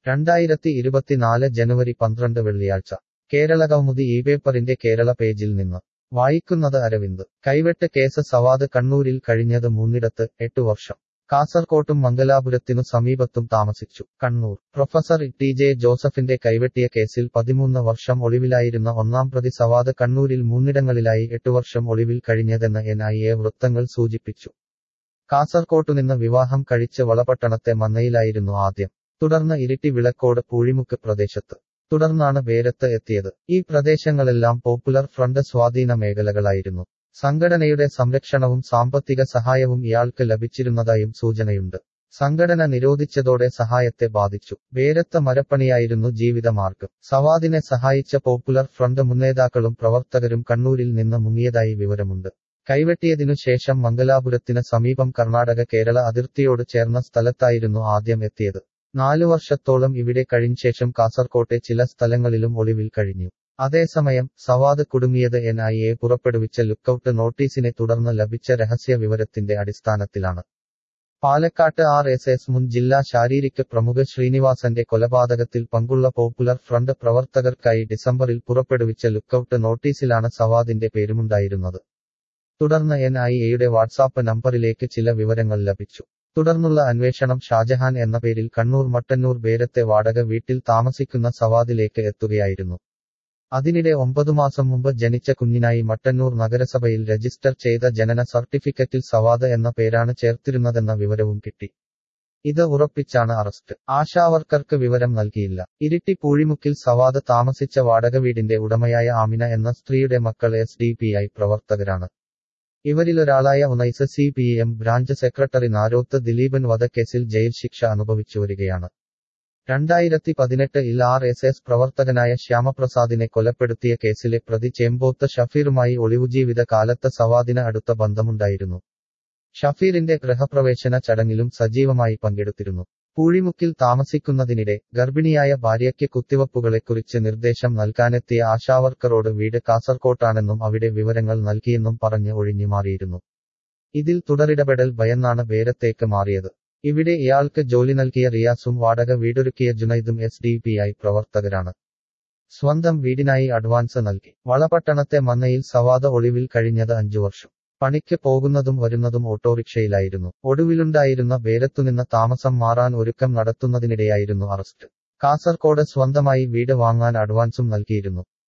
രണ്ടായിരത്തി ഇരുപത്തിനാല് ജനുവരി പന്ത്രണ്ട് വെള്ളിയാഴ്ച കേരള കൗമുദി ഈ പേപ്പറിന്റെ കേരള പേജിൽ നിന്ന് വായിക്കുന്നത് അരവിന്ദ് കൈവെട്ട് കേസ് സവാദ് കണ്ണൂരിൽ കഴിഞ്ഞത് മൂന്നിടത്ത് എട്ടു വർഷം കാസർകോട്ടും മംഗലാപുരത്തിനു സമീപത്തും താമസിച്ചു കണ്ണൂർ പ്രൊഫസർ ടി ജെ ജോസഫിന്റെ കൈവെട്ടിയ കേസിൽ പതിമൂന്ന് വർഷം ഒളിവിലായിരുന്ന ഒന്നാം പ്രതി സവാദ് കണ്ണൂരിൽ മൂന്നിടങ്ങളിലായി എട്ടു വർഷം ഒളിവിൽ കഴിഞ്ഞതെന്ന് എൻ ഐ എ വൃത്തങ്ങൾ സൂചിപ്പിച്ചു കാസർകോട്ടുനിന്ന് വിവാഹം കഴിച്ച് വളപട്ടണത്തെ മന്നയിലായിരുന്നു ആദ്യം തുടർന്ന് ഇരിട്ടി വിളക്കോട് പൂഴിമുക്ക് പ്രദേശത്ത് തുടർന്നാണ് വേരത്ത് എത്തിയത് ഈ പ്രദേശങ്ങളെല്ലാം പോപ്പുലർ ഫ്രണ്ട് സ്വാധീന മേഖലകളായിരുന്നു സംഘടനയുടെ സംരക്ഷണവും സാമ്പത്തിക സഹായവും ഇയാൾക്ക് ലഭിച്ചിരുന്നതായും സൂചനയുണ്ട് സംഘടന നിരോധിച്ചതോടെ സഹായത്തെ ബാധിച്ചു വേരത്ത മരപ്പണിയായിരുന്നു ജീവിതമാർഗം സവാദിനെ സഹായിച്ച പോപ്പുലർ ഫ്രണ്ട് മുന്നേതാക്കളും പ്രവർത്തകരും കണ്ണൂരിൽ നിന്ന് മുങ്ങിയതായി വിവരമുണ്ട് കൈവെട്ടിയതിനു ശേഷം മംഗലാപുരത്തിന് സമീപം കർണാടക കേരള അതിർത്തിയോട് ചേർന്ന സ്ഥലത്തായിരുന്നു ആദ്യം എത്തിയത് നാലു വർഷത്തോളം ഇവിടെ കഴിഞ്ഞ ശേഷം കാസർകോട്ടെ ചില സ്ഥലങ്ങളിലും ഒളിവിൽ കഴിഞ്ഞു അതേസമയം സവാദ് കുടുങ്ങിയത് എൻ ഐ എ പുറപ്പെടുവിച്ച ലുക്കൌട്ട് നോട്ടീസിനെ തുടർന്ന് ലഭിച്ച രഹസ്യ വിവരത്തിന്റെ അടിസ്ഥാനത്തിലാണ് പാലക്കാട്ട് ആർ എസ് എസ് മുൻ ജില്ലാ ശാരീരിക പ്രമുഖ ശ്രീനിവാസന്റെ കൊലപാതകത്തിൽ പങ്കുള്ള പോപ്പുലർ ഫ്രണ്ട് പ്രവർത്തകർക്കായി ഡിസംബറിൽ പുറപ്പെടുവിച്ച ലുക്കൌട്ട് നോട്ടീസിലാണ് സവാദിന്റെ പേരുമുണ്ടായിരുന്നത് തുടർന്ന് എൻ ഐ എയുടെ വാട്സാപ്പ് നമ്പറിലേക്ക് ചില വിവരങ്ങൾ ലഭിച്ചു തുടർന്നുള്ള അന്വേഷണം ഷാജഹാൻ എന്ന പേരിൽ കണ്ണൂർ മട്ടന്നൂർ ബേരത്തെ വാടക വീട്ടിൽ താമസിക്കുന്ന സവാദിലേക്ക് എത്തുകയായിരുന്നു അതിനിടെ ഒമ്പതു മാസം മുമ്പ് ജനിച്ച കുഞ്ഞിനായി മട്ടന്നൂർ നഗരസഭയിൽ രജിസ്റ്റർ ചെയ്ത ജനന സർട്ടിഫിക്കറ്റിൽ സവാദ് എന്ന പേരാണ് ചേർത്തിരുന്നതെന്ന വിവരവും കിട്ടി ഇത് ഉറപ്പിച്ചാണ് അറസ്റ്റ് ആശാവർക്കർക്ക് വിവരം നൽകിയില്ല ഇരിട്ടി പൂഴിമുക്കിൽ സവാദ് താമസിച്ച വാടക വീടിന്റെ ഉടമയായ ആമിന എന്ന സ്ത്രീയുടെ മക്കൾ എസ് ഡി പി ഐ പ്രവർത്തകരാണ് ഇവരിലൊരാളായ Unais C P M branch secretary Naroth Dileepan വധക്കേസിൽ ജയിൽ ശിക്ഷ അനുഭവിച്ചു വരികയാണ് രണ്ടായിരത്തി പതിനെട്ട് ഇൽ ആർ എസ് എസ് പ്രവർത്തകനായ ശ്യാമപ്രസാദിനെ കൊലപ്പെടുത്തിയ കേസിലെ പ്രതി ചേമ്പോത്ത് ഷഫീറുമായി ഒളിവുജീവിത കാലത്ത് സവാദിന് അടുത്ത ബന്ധമുണ്ടായിരുന്നു ഷഫീറിന്റെ ഗൃഹപ്രവേശന ചടങ്ങിലും സജീവമായി പങ്കെടുത്തിരുന്നു പൂഴിമുക്കിൽ താമസിക്കുന്നതിനിടെ ഗർഭിണിയായ ഭാര്യയ്ക്ക് കുത്തിവപ്പുകളെക്കുറിച്ച് നിർദ്ദേശം നൽകാനെത്തിയ ആശാവർക്കറോട് വീട് കാസർകോട്ടാണെന്നും അവിടെ വിവരങ്ങൾ നൽകിയെന്നും പറഞ്ഞ് ഒഴിഞ്ഞുമാറിയിരുന്നു ഇതിൽ തുടരിടപെടൽ ഭയന്നാണ് വേരത്തേക്ക് മാറിയത് ഇവിടെ ഇയാൾക്ക് ജോലി നൽകിയ റിയാസും വാടക വീടൊരുക്കിയ ജുനൈദും എസ് ഡി പി ഐ പ്രവർത്തകരാണ് സ്വന്തം വീടിനായി അഡ്വാൻസ് നൽകി വളപട്ടണത്തെ മന്നയിൽ സവാദ ഒളിവിൽ കഴിഞ്ഞത് അഞ്ചു വർഷം പണിക്ക് പോകുന്നതും വരുന്നതും ഓട്ടോറിക്ഷയിലായിരുന്നു ഒടുവിലുണ്ടായിരുന്ന വേരത്തുനിന്ന് താമസം മാറാൻ ഒരുക്കം നടത്തുന്നതിനിടെയായിരുന്നു അറസ്റ്റ് കാസർകോട് സ്വന്തമായി വീട് വാങ്ങാൻ അഡ്വാൻസും നൽകിയിരുന്നു